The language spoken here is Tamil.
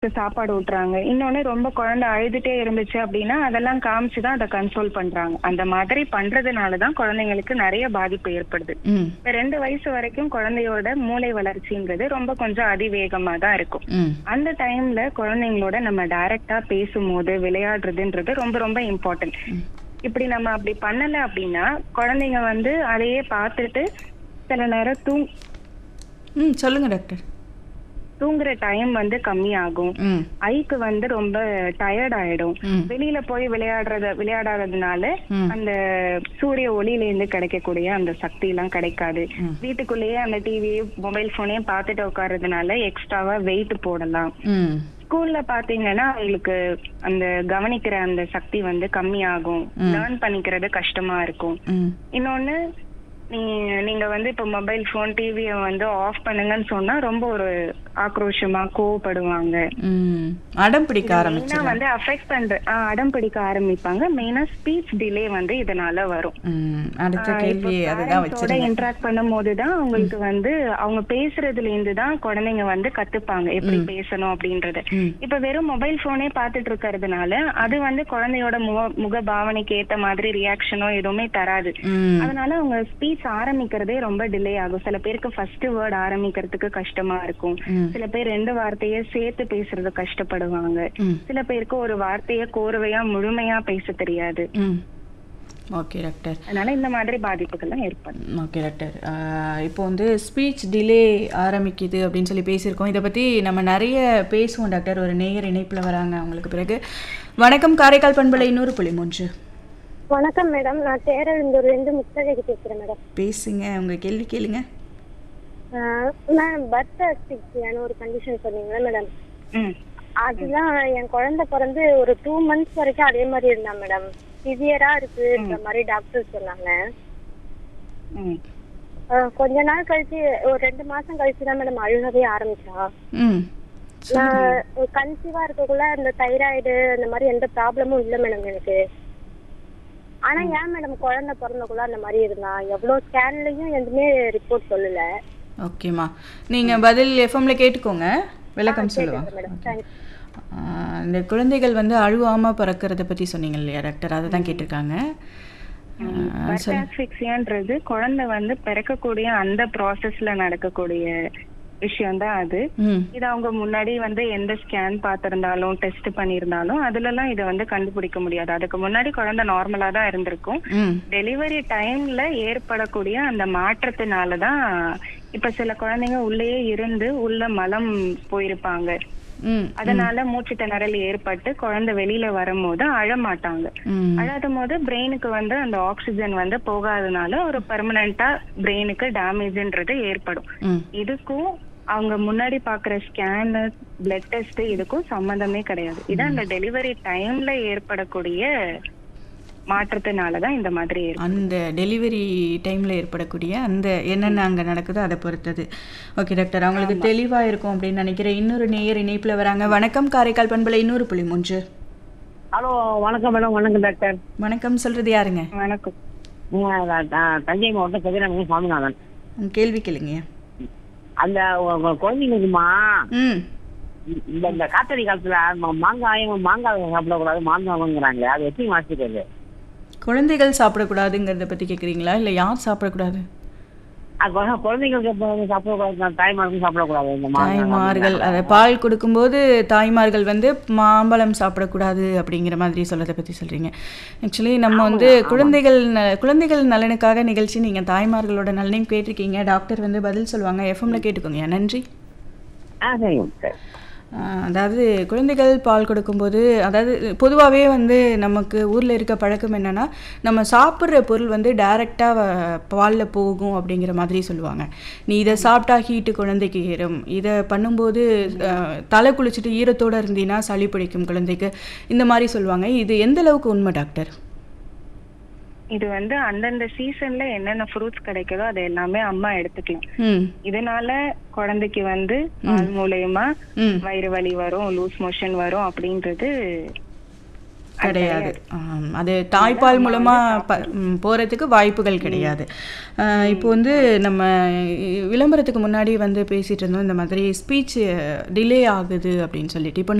சாப்பாடு ஊட்டுறாங்க இன்னொன்னு ரொம்ப குழந்தை அழுதுட்டே இருந்துச்சு அப்படின்னா அதெல்லாம் காமிச்சு தான் அதை கன்சோல் பண்றாங்க அந்த மாதிரி பண்றதுனால தான் குழந்தைங்களுக்கு நிறைய பாதிப்பு ஏற்படுது ம் இப்ப ரெண்டு வயசு வரைக்கும் குழந்தையோட மூளை வளர்ச்சிங்கிறது ரொம்ப கொஞ்சம் அதிவேகமா தான் இருக்கும் ம் அந்த டைம்ல குழந்தைங்களோட நம்ம டைரக்டா பேசும்போது விளையாடுறதுன்றது ரொம்ப ரொம்ப இம்பார்ட்டன்ட் இப்படி நம்ம அப்படி பண்ணல அப்படின்னா குழந்தைங்க வந்து அதையே பார்த்துட்டு சில நேரம் தூங் ம் சொல்லுங்க டாக்டர் தூங்குற டைம் வந்து கம்மியாகும் ம் ஐக்கு வந்து ரொம்ப டயர்ட் ஆயிடும் ம் வெளியில போய் விளையாடுறத விளையாடாததுனால ம். அந்த சூரிய ஒளியில இருந்து கிடைக்கக்கூடிய அந்த சக்தி எல்லாம் கிடைக்காது ம். வீட்டுக்குள்ளேயே அந்த டிவி மொபைல் போனையும் பார்த்துட்டு உட்கார்றதுனால எக்ஸ்ட்ராவா வெயிட் போடலாம் ம் ஸ்கூல்ல பாத்தீங்கன்னா அவங்களுக்கு அந்த கவனிக்கிற அந்த சக்தி வந்து கம்மியாகும் லேர்ன் பண்ணிக்கிறது கஷ்டமா இருக்கும் ம் இன்னொன்னு நீங்க நீங்க வந்து இப்ப மொபைல் போன் டிவியை வந்து ஆஃப் பண்ணுங்கன்னு சொன்னா ரொம்ப ஒரு ஆக்ரோஷமா கோவப்படுவாங்க ம் அடம் பிடிக்க மெயினா ஆரம்பிச்சு வந்து அஃபெக்ட் பண்ற ஆ, அடம் பிடிக்க ஆரம்பிப்பாங்க மெயினா ஸ்பீச் டிலே வந்து இதனால வரும் ம் அடுத்த கேள்வி அதுதான் வச்சிருந்தேன் இன்டராக்ட் பண்ணும்போது தான் அவங்களுக்கு வந்து அவங்க பேசுறதுல இருந்து தான் குழந்தைங்க வந்து கத்துப்பாங்க எப்படி பேசணும் அப்படின்றத ம் இப்ப வெறும் மொபைல் போனே பார்த்துட்டு இருக்கிறதுனால அது வந்து குழந்தையோட முக முக பாவனைக்கு ஏத்த மாதிரி ரியாக்ஷனோ எதுவுமே தராது ம் அதனால அவங்க ஸ்பீச் ஆரம்பிக்கிறதே ரொம்ப டிலே ஆகும் சில பேருக்கு ஃபர்ஸ்ட் வேர்ட் ஆரம்பிக்கிறதுக்கு கஷ்டமா இருக்கும் ம் சில பேர் ரெண்டு வார்த்தையை சேர்த்து பேசுறது கஷ்டப்படுவாங்க ம் சில பேருக்கு ஒரு வார்த்தையை கோர்வையா முழுமையா பேச தெரியாது ம் ஓகே டாக்டர் அதனால இந்த மாதிரி பாதிப்புகள்லாம் ஏற்படும் ஓகே டாக்டர் ஆஹ் இப்போ வந்து ஸ்பீச் டிலே ஆரம்பிக்குது அப்படின்னு சொல்லி பேசியிருக்கோம் இதை பற்றி நம்ம நிறைய பேசுவோம் டாக்டர் ஒரு நேயர் இணைப்பில் வராங்க அவங்களுக்கு பிறகு வணக்கம் காரைக்கால் பண்பலை இன்னொரு புள்ளி மூன்று வணக்கம் மேடம் நான் தேரழுந்தூர்லேருந்து முத்தழகி பேசுகிறேன் மேடம் பேசுங்க உங்க கேள்வி கேளுங்க ஆஹ் நான் பர்த் அஸ்பிக்சியான ஒரு கண்டிஷன் சொன்னீங்களா மேடம் ம் அதுதான் என் குழந்தை பிறந்து ஒரு டூ மந்த்ஸ் வரைக்கும் அதே மாதிரி இருந்தா மேடம் சிவியரா இருக்குன்ற மாதிரி டாக்டர் சொன்னாங்க ம் ஆஹ் கொஞ்ச நாள் கழிச்சு ஒரு ரெண்டு மாசம் கழிச்சு தான் மேடம் அழுகவே ஆரம்பிச்சா ம் நான் கன்சீவா இருக்கக்குள்ள இந்த தைராய்டு அந்த மாதிரி எந்த ப்ராப்ளமும் இல்லை மேடம் எனக்கு ஆனா ஏன் மேடம் குழந்தை பிறந்தக்குள்ள அந்த மாதிரி இருந்தா எவ்வளவு ஸ்கேன்லயும் எதுவுமே ரிப்போர்ட் சொல்லல ஓகேம்மா நீங்கள் பதில் எஃப்எம்ல கேட்டுக்கோங்க விளக்கம் சொல்லுவாங்க மேடம் தேங்க்ஸ் ஆஹ் இந்த குழந்தைகள் வந்து அழுவாமல் பிறக்கிறத பற்றி சொன்னீங்க இல்லையா டாக்டர் அதை தான் கேட்டிருக்காங்க ஆஹ் சொல் பர்டாக்சிக்சியான்றது குழந்தை வந்து பிறக்கக்கூடிய அந்த ப்ராசஸ்ல நடக்கக்கூடிய விஷயம் தான் அது ம் இது அவங்க முன்னாடி வந்து எந்த ஸ்கேன் பார்த்திருந்தாலும் டெஸ்ட் பண்ணியிருந்தாலும் அதுலலாம் இதை வந்து கண்டுபிடிக்க முடியாது அதுக்கு முன்னாடி குழந்தை நார்மலா தான் இருந்திருக்கும் ம் டெலிவரி டைம்ல ஏற்படக்கூடிய அந்த மாற்றத்தினால தான் இப்ப சில குழந்தைங்க உள்ளேயே இருந்து உள்ள மலம் போயிருப்பாங்க ம் அதனால மூச்சு திணறல் ஏற்பட்டு குழந்தை வெளியில வரும்போது அழமாட்டாங்க ம் அழாத போது பிரெயினுக்கு வந்து அந்த ஆக்சிஜன் வந்து போகாதனால ஒரு பெர்மனண்டா பிரெயினுக்கு டேமேஜ்ன்றது ஏற்படும் ம் இதுக்கும் அவங்க முன்னாடி பாக்குற ஸ்கேனு பிளட் டெஸ்ட் இதுக்கும் சம்பந்தமே கிடையாது இது அந்த டெலிவரி டைம்ல ஏற்படக்கூடிய மாற்றத்தினாலதான் இந்த மாதிரி ஏற்படும் அந்த டெலிவரி டைமில் ஏற்படக்கூடிய அந்த என்னென்ன அங்கே நடக்குதோ அதை பொறுத்தது ஓகே டாக்டர் அவங்களுக்கு தெளிவாக இருக்கும் அப்படின்னு நினைக்கிறேன் இன்னொரு நேயர் இணைப்பில் வராங்க வணக்கம் காரைக்கால் பண்பலை இன்னொரு புள்ளி மூன்று ஹலோ வணக்கம் மேடம் வணக்கம் டாக்டர் வணக்கம் சொல்கிறது யாருங்க வணக்கம் நான் த- தஞ்சை மாவட்டம் கதிராமணி சுவாமிநாதன் உங்க கேள்வி கேளுங்க அந்த உ- உ- குழந்தைங்களுக்குமா ம் இந்த இந்த காத்தடி காலத்துல ம- மாங்காயும் மாங்காய் சாப்பிடக்கூடாது மாங்காய்ங்கிறாங்களே அது எப்படி மாற்றிக்கிறது குழந்தைகள் சாப்பிடக்கூடாதுங்கிறத பற்றி கேட்குறீங்களா இல்லை யார் சாப்பிடக்கூடாது அது குழ- குழந்தைங்களுக்கு எப்ப சாப்பிடக்கூடாது தாய்மாருக்கும் சாப்பிடக்கூடாது இந்த தாய்மார்கள் அதை பால் கொடுக்கும்போது தாய்மார்கள் வந்து மாம்பழம் சாப்பிடக்கூடாது அப்படிங்கிற மாதிரி சொல்றதை பற்றி சொல்கிறீங்க ஆக்சுவலி நம்ம வந்து குழந்தைகள் ந- குழந்தைகள் நலனுக்காக நிகழ்ச்சி நீங்கள் தாய்மார்களோட நலனையும் கேட்டிருக்கீங்க டாக்டர் வந்து பதில் சொல்லுவாங்க எஃப்எம்ல கேட்டுக்கோங்க நன்றி ஆ சரிங்க சரி ஆஹ் அதாவது குழந்தைகள் பால் கொடுக்கும்போது அதாவது பொதுவாகவே வந்து நமக்கு ஊரில் இருக்க பழக்கம் என்னென்னா நம்ம சாப்பிட்ற பொருள் வந்து டைரெக்டாக பாலில் போகும் அப்படிங்கிற மாதிரி சொல்லுவாங்க நீ இதை சாப்பிட்டா ஹீட்டு குழந்தைக்கு ஏறும் இதை பண்ணும்போது ஆஹ் தலை குளிச்சுட்டு ஈரத்தோடு இருந்தீங்கன்னா சளி பிடிக்கும் குழந்தைக்கு இந்த மாதிரி சொல்லுவாங்க இது எந்த அளவுக்கு உண்மை டாக்டர் இது வந்து அந்தந்த சீசன்ல என்னென்ன ஃப்ரூட்ஸ் கிடைக்குதோ அதை எல்லாமே அம்மா எடுத்துக்கலாம் ம் இதனால குழந்தைக்கு வந்து பால் மூலயமா ம் வயிறு வலி வரும் லூஸ் மோஷன் வரும் அப்படின்றது கிடையாது ஆம், அது தாய்ப்பால் மூலமா ப- ம், போறதுக்கு வாய்ப்புகள் கிடையாது ஆஹ் இப்போ வந்து நம்ம விளம்பரத்துக்கு முன்னாடி வந்து பேசிட்டு இருந்தோம் இந்த மாதிரி ஸ்பீச் டிலே ஆகுது அப்படின்னு சொல்லிட்டு இப்போ